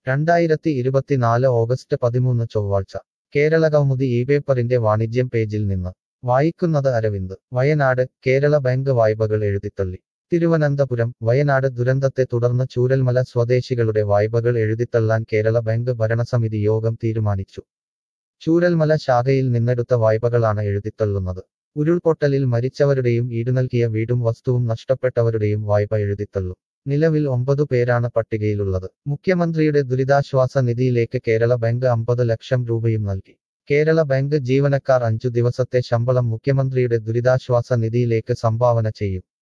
രണ്ടായിരത്തി ഇരുപത്തിനാല് ഓഗസ്റ്റ് പതിമൂന്ന് ചൊവ്വാഴ്ച കേരളകൗമുദി ഈ പേപ്പറിന്റെ വാണിജ്യം പേജിൽ നിന്ന് വായിക്കുന്നത് അരവിന്ദ് വയനാട് കേരള ബാങ്ക് വായ്പകൾ എഴുതിത്തള്ളി തിരുവനന്തപുരം വയനാട് ദുരന്തത്തെ തുടർന്ന് ചൂരൽമല സ്വദേശികളുടെ വായ്പകൾ എഴുതിത്തള്ളാൻ കേരള ബാങ്ക് ഭരണസമിതി യോഗം തീരുമാനിച്ചു ചൂരൽമല ശാഖയിൽ നിന്നെടുത്ത വായ്പകളാണ് എഴുതിത്തള്ളുന്നത് ഉരുൾപൊട്ടലിൽ മരിച്ചവരുടെയും ഈടുനൽകിയ വീടും വസ്തുവും നഷ്ടപ്പെട്ടവരുടെയും വായ്പ എഴുതിത്തള്ളും നിലവിൽ ഒമ്പതു പേരാണ് പട്ടികയിലുള്ളത് മുഖ്യമന്ത്രിയുടെ ദുരിതാശ്വാസ നിധിയിലേക്ക് കേരള ബാങ്ക് അമ്പത് ലക്ഷം രൂപയും നൽകി കേരള ബാങ്ക് ജീവനക്കാർ അഞ്ചു ദിവസത്തെ ശമ്പളം മുഖ്യമന്ത്രിയുടെ ദുരിതാശ്വാസ നിധിയിലേക്ക് സംഭാവന ചെയ്യും